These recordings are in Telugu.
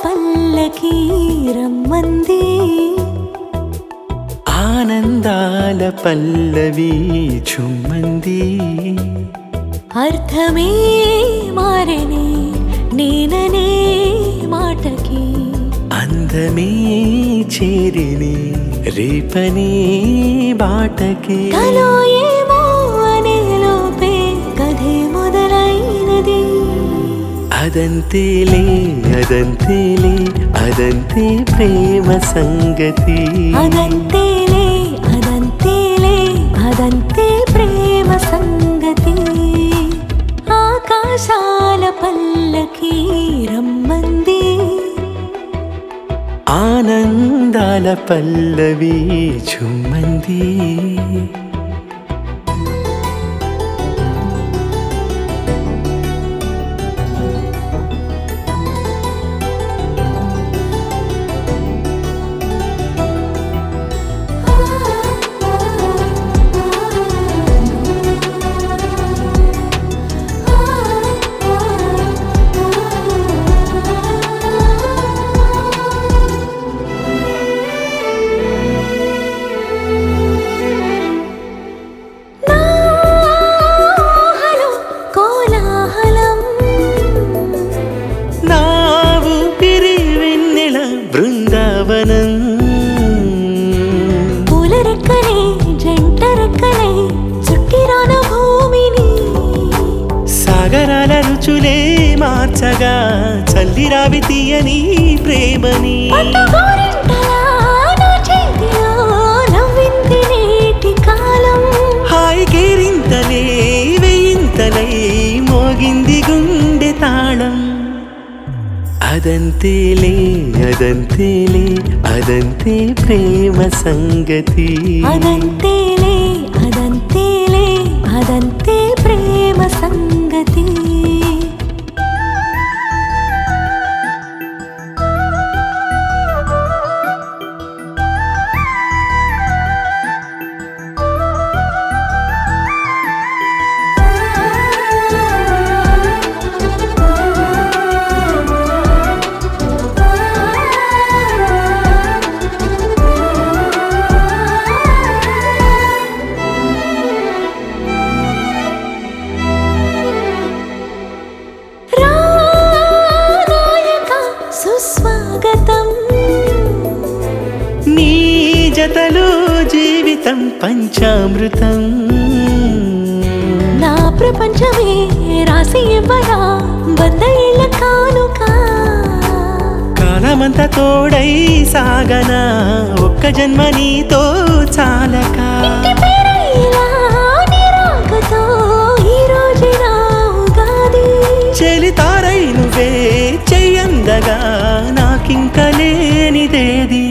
పల్లకి రమ్మంది ఆనందాల పల్లవి చుమ్మంది అర్థమే మారని నేననే మాటకి అందమే చేరిని రేపని బాటకి కలో ఏమో అనే లోపే కథే మొదలైనది అదంతేలే అదంతేలే అదంతే ప్రేమ సంగతి అదంతేలే అదంతేలే అదంతే ప్రేమ సంగతి ఆకాశాల పల్లకి రమ్మంది ఆనందాల పల్లవి చుమ్మంది నాహలో కోలాహలం నా ఊపిరి వెన్నెల బృందావనం పూల రెక్కలే జంట రెక్కలే చుట్టిరాన భూమిని సాగరాల రుచులే మార్చగా చల్లిరావి తీయని ప్రేమని పట్టు గోరింటలా నా చేతిలో నవ్వింది నేటి కాలం హాయి కేరింతలే వెయ్యింతలై మోగింది గుండె తాళం అదంతేలే అదంతేలే అదంతే ప్రేమ సంగతి అదంతేలే అదంతేలే అదంతే ప్రేమ సంగతి రానాయక సుస్వాగతం నీ జతలో జీవితం పంచామృతం నా ప్రపంచమే రాసి ఇవ్వరా వంద ఏళ్ళ కానుక కాలమంతా తోడై సాగనా ఒక్క జన్మ నీతో చాలక ఇంటి పేరే ఇలా నీ రాకతో ఈ రోజు నా ఉగాది చెలితారై నువ్వే చెయ్యందగా నాకింక లేనిదేది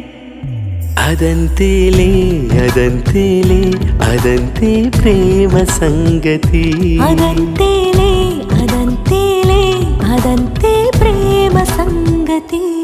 అదంతేలే అదంతేలే అదంతే ప్రేమ సంగతి అదంతేలే అదంతేలే అదంతే ప్రేమ సంగతి